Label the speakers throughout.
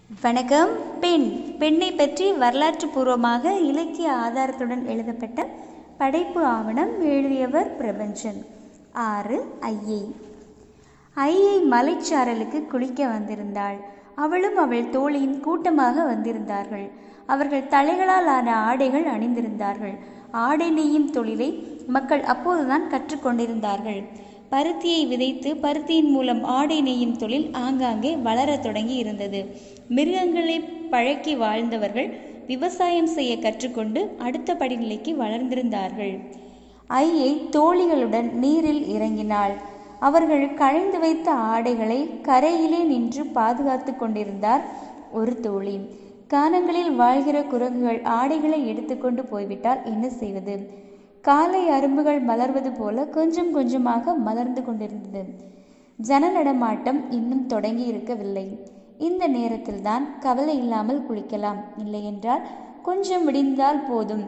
Speaker 1: வணக்கம் பெண் பெண்ணை பற்றி வரலாற்று பூர்வமாக இலக்கிய ஆதாரத்துடன் எழுதப்பட்ட படைப்பு ஆவணம் எழுதியவர் பிரபஞ்சன் ஆறு ஐயை ஐயை மலைச்சாரலுக்கு குளிக்க வந்திருந்தாள் அவளும் அவள் தோழியும் கூட்டமாக வந்திருந்தார்கள் அவர்கள் தலைகளால் ஆன ஆடைகள் அணிந்திருந்தார்கள் ஆடை நெய்யும் தொழிலை மக்கள் அப்போதுதான் கற்றுக்கொண்டிருந்தார்கள் பருத்தியை விதைத்து பருத்தியின் மூலம் ஆடை நெய்யும் தொழில் ஆங்காங்கே வளரத் தொடங்கி இருந்தது மிருகங்களை பழக்கி வாழ்ந்தவர்கள் விவசாயம் செய்ய கற்றுக்கொண்டு அடுத்த படிநிலைக்கு வளர்ந்திருந்தார்கள் ஐயை தோழிகளுடன் நீரில் இறங்கினாள் அவர்கள் களைந்து வைத்த ஆடைகளை கரையிலே நின்று பாதுகாத்து கொண்டிருந்தார் ஒரு தோழி கானங்களில் வாழ்கிற குரங்குகள் ஆடைகளை எடுத்துக்கொண்டு போய்விட்டால் என்ன செய்வது காலை அரும்புகள் மலர்வது போல கொஞ்சம் கொஞ்சமாக மலர்ந்து கொண்டிருந்தது ஜன நடமாட்டம் இன்னும் தொடங்கி இருக்கவில்லை இந்த நேரத்தில்தான் கவலை இல்லாமல் குளிக்கலாம் இல்லையென்றால் கொஞ்சம் விடிந்தால் போதும்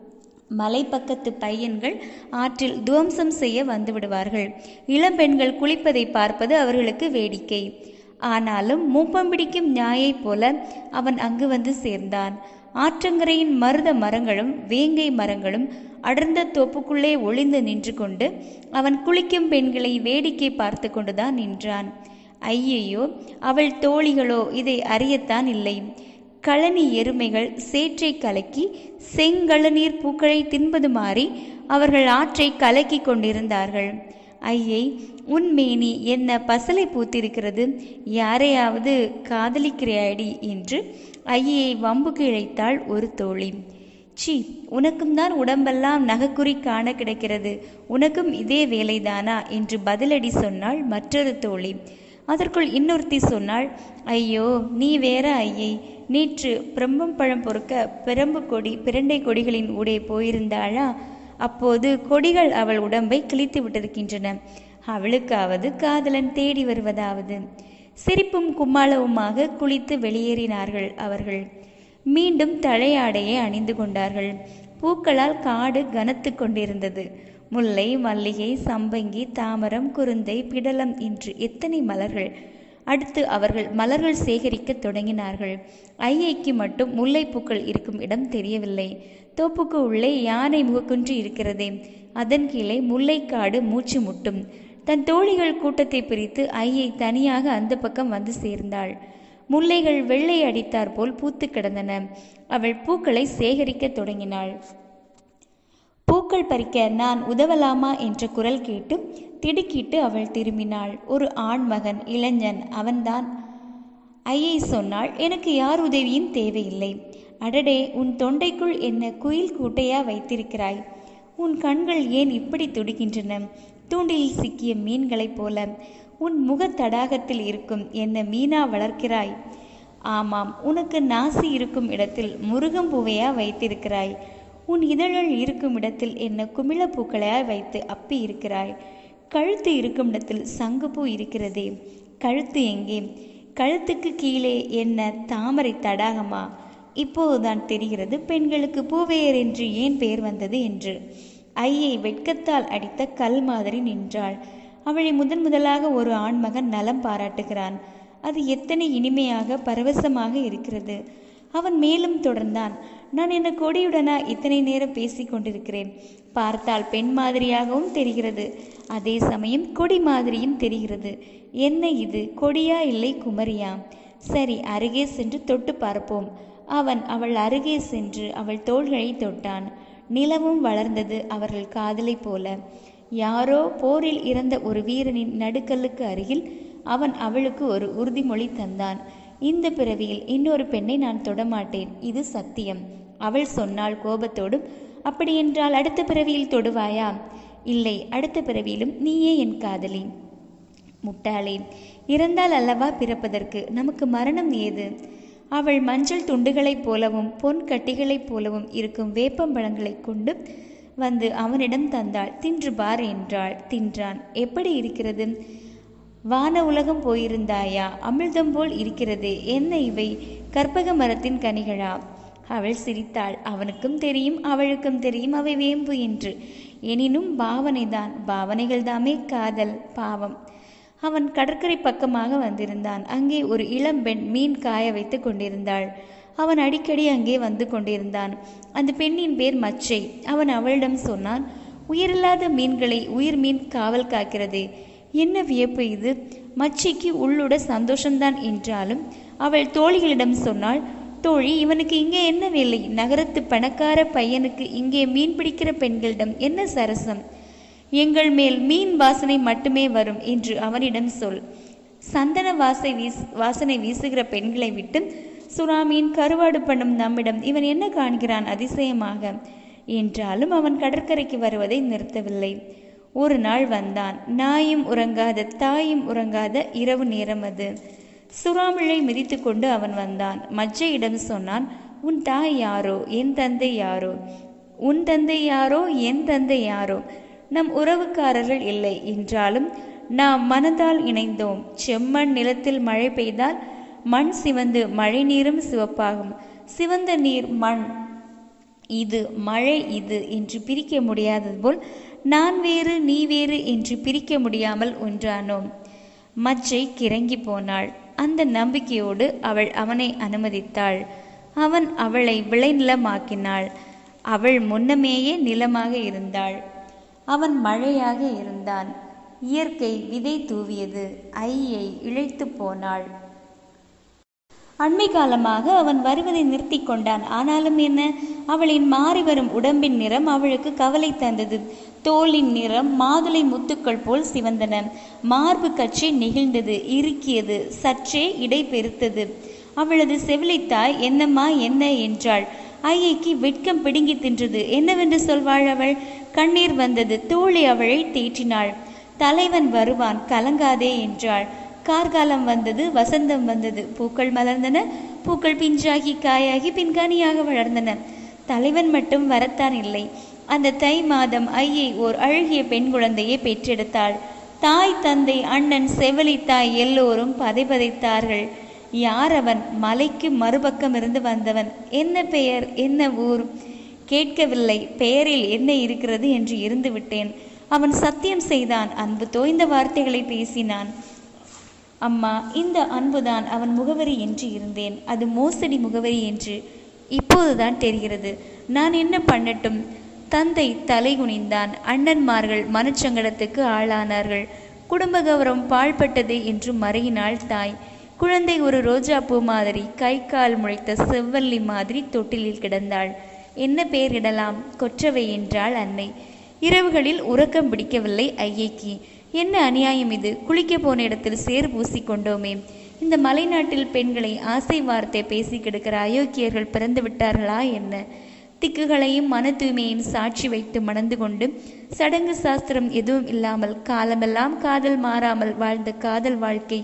Speaker 1: மலை பக்கத்து பையன்கள் ஆற்றில் துவம்சம் செய்ய வந்து விடுவார்கள் இளம்பெண்கள் குளிப்பதை பார்ப்பது அவர்களுக்கு வேடிக்கை ஆனாலும் மூப்பம் பிடிக்கும் ஞாயைப் போல அவன் அங்கு வந்து சேர்ந்தான் ஆற்றங்கரையின் மருத மரங்களும் வேங்கை மரங்களும் அடர்ந்த தோப்புக்குள்ளே ஒளிந்து நின்று கொண்டு அவன் குளிக்கும் பெண்களை வேடிக்கை பார்த்து கொண்டுதான் நின்றான் ஐயையோ அவள் தோழிகளோ இதை அறியத்தான் இல்லை களனி எருமைகள் சேற்றை கலக்கி செங்கழுநீர் பூக்களை தின்பது மாறி அவர்கள் ஆற்றை கலக்கி கொண்டிருந்தார்கள் ஐயை உன்மேனி என்ன பசலை பூத்திருக்கிறது யாரையாவது காதலிக்கிறாயடி என்று ஐயை வம்புக்கு இழைத்தாள் ஒரு தோழி சி உனக்கும் தான் உடம்பெல்லாம் நகைக்குறி காண கிடக்கிறது உனக்கும் இதே வேலைதானா என்று பதிலடி சொன்னாள் மற்றொரு தோழி அதற்குள் இன்னொருத்தி சொன்னாள் ஐயோ நீ வேற ஐயை நேற்று பிரம்பம் பழம் பொறுக்க பிரம்பு கொடி பிரண்டை கொடிகளின் ஊடே போயிருந்தாளா அப்போது கொடிகள் அவள் உடம்பை கிழித்து விட்டிருக்கின்றன அவளுக்காவது காதலன் தேடி வருவதாவது சிரிப்பும் கும்மாளவுமாக குளித்து வெளியேறினார்கள் அவர்கள் மீண்டும் தலையாடையை அணிந்து கொண்டார்கள் பூக்களால் காடு கனத்து கொண்டிருந்தது முல்லை மல்லிகை சம்பங்கி தாமரம் குருந்தை பிடலம் என்று எத்தனை மலர்கள் அடுத்து அவர்கள் மலர்கள் சேகரிக்க தொடங்கினார்கள் ஐயைக்கு மட்டும் முல்லைப்பூக்கள் இருக்கும் இடம் தெரியவில்லை தோப்புக்கு உள்ளே யானை முகக்குன்று இருக்கிறதே அதன் கீழே முல்லைக்காடு மூச்சு முட்டும் தன் தோழிகள் கூட்டத்தை பிரித்து ஐயை தனியாக அந்த பக்கம் வந்து சேர்ந்தாள் முல்லைகள் வெள்ளை அடித்தார் போல் பூத்து கிடந்தன அவள் பூக்களை சேகரிக்க தொடங்கினாள் பூக்கள் பறிக்க நான் உதவலாமா என்ற குரல் கேட்டு திடுக்கிட்டு அவள் திரும்பினாள் ஒரு ஆண் மகன் இளைஞன் அவன்தான் ஐயை சொன்னாள் எனக்கு யார் உதவியும் தேவையில்லை அடடே உன் தொண்டைக்குள் என்ன குயில் கூட்டையா வைத்திருக்கிறாய் உன் கண்கள் ஏன் இப்படி துடிக்கின்றன தூண்டிலில் சிக்கிய மீன்களைப் போல உன் முகத் தடாகத்தில் இருக்கும் என்ன மீனா வளர்க்கிறாய் ஆமாம் உனக்கு நாசி இருக்கும் இடத்தில் முருகம் பூவையா வைத்திருக்கிறாய் உன் இதழ்கள் இருக்கும் இடத்தில் என்ன குமிழ பூக்களையா வைத்து அப்பி இருக்கிறாய் கழுத்து இருக்கும் இடத்தில் சங்குப்பூ இருக்கிறதே கழுத்து எங்கே கழுத்துக்கு கீழே என்ன தாமரை தடாகமா இப்போதுதான் தெரிகிறது பெண்களுக்கு பூவையர் என்று ஏன் பெயர் வந்தது என்று ஐயை வெட்கத்தால் அடித்த கல் மாதிரி நின்றாள் அவளை முதன் முதலாக ஒரு ஆண்மகன் நலம் பாராட்டுகிறான் அது எத்தனை இனிமையாக பரவசமாக இருக்கிறது அவன் மேலும் தொடர்ந்தான் நான் என்ன கொடியுடனா இத்தனை நேரம் பேசிக் கொண்டிருக்கிறேன் பார்த்தால் பெண் மாதிரியாகவும் தெரிகிறது அதே சமயம் கொடி மாதிரியும் தெரிகிறது என்ன இது கொடியா இல்லை குமரியா சரி அருகே சென்று தொட்டு பார்ப்போம் அவன் அவள் அருகே சென்று அவள் தோள்களை தொட்டான் நிலவும் வளர்ந்தது அவர்கள் காதலை போல யாரோ போரில் இறந்த ஒரு வீரனின் நடுக்கல்லுக்கு அருகில் அவன் அவளுக்கு ஒரு உறுதிமொழி தந்தான் இந்த பிறவியில் இன்னொரு பெண்ணை நான் தொடமாட்டேன் இது சத்தியம் அவள் சொன்னாள் கோபத்தோடும் அப்படியென்றால் அடுத்த பிறவியில் தொடுவாயா இல்லை அடுத்த பிறவியிலும் நீயே என் காதலி முட்டாளே இறந்தால் அல்லவா பிறப்பதற்கு நமக்கு மரணம் ஏது அவள் மஞ்சள் துண்டுகளைப் போலவும் பொன் கட்டிகளைப் போலவும் இருக்கும் வேப்பம்பழங்களைக் கொண்டு வந்து அவனிடம் தந்தாள் தின்று பார் என்றாள் தின்றான் எப்படி இருக்கிறது வான உலகம் போயிருந்தாயா அமிர்தம் போல் இருக்கிறதே என்ன இவை கற்பக மரத்தின் கனிகளா அவள் சிரித்தாள் அவனுக்கும் தெரியும் அவளுக்கும் தெரியும் அவை வேம்பு என்று எனினும் பாவனைதான் பாவனைகள் தாமே காதல் பாவம் அவன் கடற்கரை பக்கமாக வந்திருந்தான் அங்கே ஒரு இளம்பெண் மீன் காய வைத்து கொண்டிருந்தாள் அவன் அடிக்கடி அங்கே வந்து கொண்டிருந்தான் அந்த பெண்ணின் பேர் மச்சை அவன் அவளிடம் சொன்னான் உயிரில்லாத மீன்களை உயிர் மீன் காவல் காக்கிறது என்ன வியப்பு இது மச்சைக்கு உள்ளுட சந்தோஷம்தான் என்றாலும் அவள் தோழிகளிடம் சொன்னாள் தோழி இவனுக்கு இங்கே என்ன வேலை நகரத்து பணக்கார பையனுக்கு இங்கே மீன் பிடிக்கிற பெண்களிடம் என்ன சரசம் எங்கள் மேல் மீன் வாசனை மட்டுமே வரும் என்று அவனிடம் சொல் சந்தன வாசை வீஸ் வாசனை வீசுகிற பெண்களை விட்டு சுறாமீன் கருவாடு பண்ணும் நம்மிடம் இவன் என்ன காண்கிறான் அதிசயமாக என்றாலும் அவன் கடற்கரைக்கு வருவதை நிறுத்தவில்லை ஒரு நாள் வந்தான் நாயும் உறங்காத தாயும் உறங்காத இரவு நேரம் அது சுறாமிழை மிதித்து கொண்டு அவன் வந்தான் மஜ்ஜையிடம் சொன்னான் உன் தாய் யாரோ என் தந்தை யாரோ உன் தந்தை யாரோ என் தந்தை யாரோ நம் உறவுக்காரர்கள் இல்லை என்றாலும் நாம் மனதால் இணைந்தோம் செம்மண் நிலத்தில் மழை பெய்தால் மண் சிவந்து மழை நீரும் சிவப்பாகும் சிவந்த நீர் மண் இது மழை இது என்று பிரிக்க முடியாதது போல் நான் வேறு நீ வேறு என்று பிரிக்க முடியாமல் ஒன்றானோம் மச்சை கிறங்கி போனாள் அந்த நம்பிக்கையோடு அவள் அவனை அனுமதித்தாள் அவன் அவளை விளைநிலமாக்கினாள் அவள் முன்னமேயே நிலமாக இருந்தாள் அவன் மழையாக இருந்தான் இயற்கை விதை தூவியது ஐயை இழைத்து போனாள் அண்மை காலமாக அவன் வருவதை நிறுத்தி கொண்டான் ஆனாலும் என்ன அவளின் மாறி வரும் உடம்பின் நிறம் அவளுக்கு கவலை தந்தது தோலின் நிறம் மாதுளை முத்துக்கள் போல் சிவந்தன மார்பு கச்சை நெகிழ்ந்தது இறுக்கியது சற்றே இடை பெருத்தது அவளது செவிலித்தாய் என்னம்மா என்ன என்றாள் ஐயைக்கு வெட்கம் பிடுங்கி தின்றது என்னவென்று சொல்வாள் அவள் கண்ணீர் வந்தது தோழி அவளை தேற்றினாள் தலைவன் வருவான் கலங்காதே என்றாள் கார்காலம் வந்தது வசந்தம் வந்தது பூக்கள் மலர்ந்தன பூக்கள் பிஞ்சாகி காயாகி பின்கானியாக வளர்ந்தன தலைவன் மட்டும் வரத்தான் இல்லை அந்த தை மாதம் ஐயை ஓர் அழகிய பெண் குழந்தையை பெற்றெடுத்தாள் தாய் தந்தை அண்ணன் செவலி தாய் எல்லோரும் பதைபதைத்தார்கள் யார் அவன் மலைக்கு மறுபக்கம் இருந்து வந்தவன் என்ன பெயர் என்ன ஊர் கேட்கவில்லை பெயரில் என்ன இருக்கிறது என்று இருந்து விட்டேன் அவன் சத்தியம் செய்தான் அன்பு தோய்ந்த வார்த்தைகளை பேசினான் அம்மா இந்த அன்புதான் அவன் முகவரி என்று இருந்தேன் அது மோசடி முகவரி என்று இப்போதுதான் தெரிகிறது நான் என்ன பண்ணட்டும் தந்தை தலை குனிந்தான் அண்ணன்மார்கள் மனச்சங்கடத்துக்கு ஆளானார்கள் குடும்ப கௌரவம் பாழ்பட்டது என்று மறையினாள் தாய் குழந்தை ஒரு ரோஜா பூ மாதிரி கை கால் முளைத்த செவ்வல்லி மாதிரி தொட்டிலில் கிடந்தாள் என்ன பேர் இடலாம் கொற்றவை என்றாள் அன்னை இரவுகளில் உறக்கம் பிடிக்கவில்லை ஐயைக்கு என்ன அநியாயம் இது குளிக்க போன இடத்தில் சேர் பூசிக்கொண்டோமே இந்த மலைநாட்டில் பெண்களை ஆசை வார்த்தை பேசி கிடக்கிற அயோக்கியர்கள் பிறந்து விட்டார்களா என்ன திக்குகளையும் மன தூய்மையும் சாட்சி வைத்து மணந்து கொண்டு சடங்கு சாஸ்திரம் எதுவும் இல்லாமல் காலமெல்லாம் காதல் மாறாமல் வாழ்ந்த காதல் வாழ்க்கை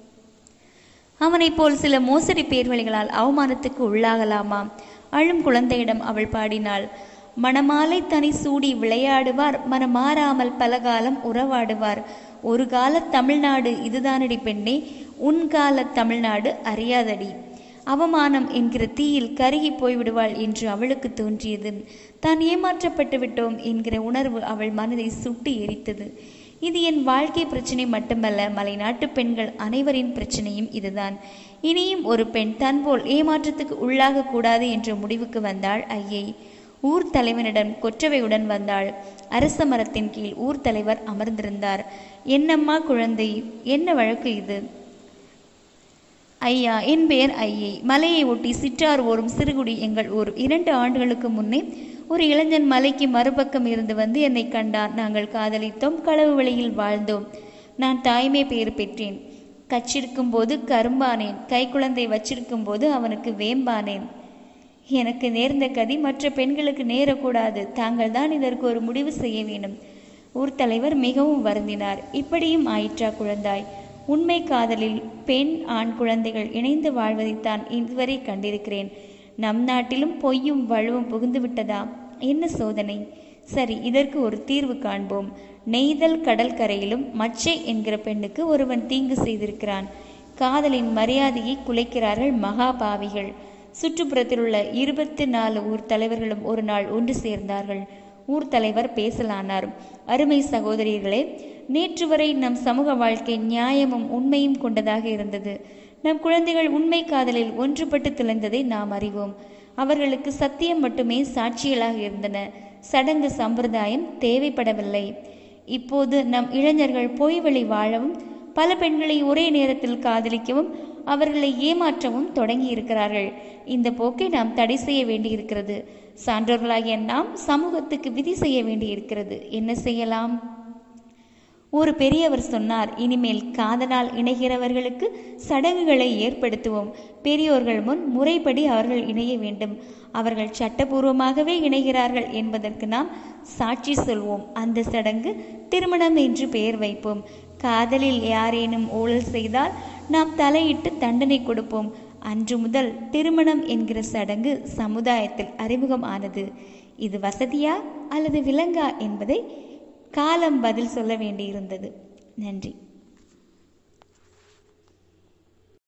Speaker 1: அவனைப் போல் சில மோசடி பேர்வழிகளால் அவமானத்துக்கு உள்ளாகலாமா அழும் குழந்தையிடம் அவள் பாடினாள் மணமாலை தனி சூடி விளையாடுவார் மனமாறாமல் பலகாலம் உறவாடுவார் ஒரு கால தமிழ்நாடு இதுதானடி பெண்ணே உன் கால தமிழ்நாடு அறியாதடி அவமானம் என்கிற தீயில் கருகி போய்விடுவாள் என்று அவளுக்கு தோன்றியது தான் ஏமாற்றப்பட்டு விட்டோம் என்கிற உணர்வு அவள் மனதை சுட்டு எரித்தது இது என் வாழ்க்கை பிரச்சனை மட்டுமல்ல மலைநாட்டு பெண்கள் அனைவரின் பிரச்சனையும் இதுதான் இனியும் ஒரு பெண் தன்போல் ஏமாற்றத்துக்கு உள்ளாக கூடாது என்ற முடிவுக்கு வந்தாள் ஐயை ஊர் தலைவனிடம் கொற்றவையுடன் வந்தாள் அரச மரத்தின் கீழ் ஊர் தலைவர் அமர்ந்திருந்தார் என்னம்மா குழந்தை என்ன வழக்கு இது ஐயா என் பெயர் ஐயை மலையை ஒட்டி சிற்றார் ஓரும் சிறுகுடி எங்கள் ஊர் இரண்டு ஆண்டுகளுக்கு முன்னே ஒரு இளைஞன் மலைக்கு மறுபக்கம் இருந்து வந்து என்னை கண்டான் நாங்கள் காதலித்தோம் களவு வழியில் வாழ்ந்தோம் நான் தாய்மை பேறு பெற்றேன் கச்சிருக்கும் போது கரும்பானேன் கைக்குழந்தை வச்சிருக்கும் போது அவனுக்கு வேம்பானேன் எனக்கு நேர்ந்த கதி மற்ற பெண்களுக்கு நேரக்கூடாது தாங்கள் தான் இதற்கு ஒரு முடிவு செய்ய வேண்டும் ஊர் தலைவர் மிகவும் வருந்தினார் இப்படியும் ஆயிற்றா குழந்தாய் உண்மை காதலில் பெண் ஆண் குழந்தைகள் இணைந்து வாழ்வதைத்தான் இதுவரை கண்டிருக்கிறேன் நம் நாட்டிலும் பொய்யும் வலுவும் புகுந்து விட்டதா என்ன சோதனை சரி இதற்கு ஒரு தீர்வு காண்போம் நெய்தல் கடற்கரையிலும் மச்சை என்கிற பெண்ணுக்கு ஒருவன் தீங்கு செய்திருக்கிறான் காதலின் மரியாதையை குலைக்கிறார்கள் மகாபாவிகள் சுற்றுப்புறத்தில் உள்ள இருபத்தி நாலு ஊர் தலைவர்களும் ஒரு நாள் ஒன்று சேர்ந்தார்கள்
Speaker 2: ஊர் தலைவர் பேசலானார் அருமை சகோதரிகளே நேற்று வரை நம் சமூக வாழ்க்கை நியாயமும் உண்மையும் கொண்டதாக இருந்தது நம் குழந்தைகள் உண்மை காதலில் ஒன்றுபட்டு திளைந்ததை நாம் அறிவோம் அவர்களுக்கு சத்தியம் மட்டுமே சாட்சிகளாக இருந்தன சடங்கு சம்பிரதாயம் தேவைப்படவில்லை இப்போது நம் இளைஞர்கள் பொய் வழி வாழவும் பல பெண்களை ஒரே நேரத்தில் காதலிக்கவும் அவர்களை ஏமாற்றவும் தொடங்கி இருக்கிறார்கள் இந்த போக்கை நாம் தடை செய்ய வேண்டியிருக்கிறது சான்றோர்களாகிய நாம் சமூகத்துக்கு விதி செய்ய வேண்டியிருக்கிறது என்ன செய்யலாம் ஒரு பெரியவர் சொன்னார் இனிமேல் காதலால் இணைகிறவர்களுக்கு சடங்குகளை ஏற்படுத்துவோம் பெரியோர்கள் முன் முறைப்படி அவர்கள் இணைய வேண்டும் அவர்கள் சட்டபூர்வமாகவே இணைகிறார்கள் என்பதற்கு நாம் சாட்சி சொல்வோம் அந்த சடங்கு திருமணம் என்று பெயர் வைப்போம் காதலில் யாரேனும் ஊழல் செய்தால் நாம் தலையிட்டு தண்டனை கொடுப்போம் அன்று முதல் திருமணம் என்கிற சடங்கு சமுதாயத்தில் அறிமுகம் ஆனது இது வசதியா அல்லது விலங்கா என்பதை காலம் பதில் சொல்ல வேண்டியிருந்தது நன்றி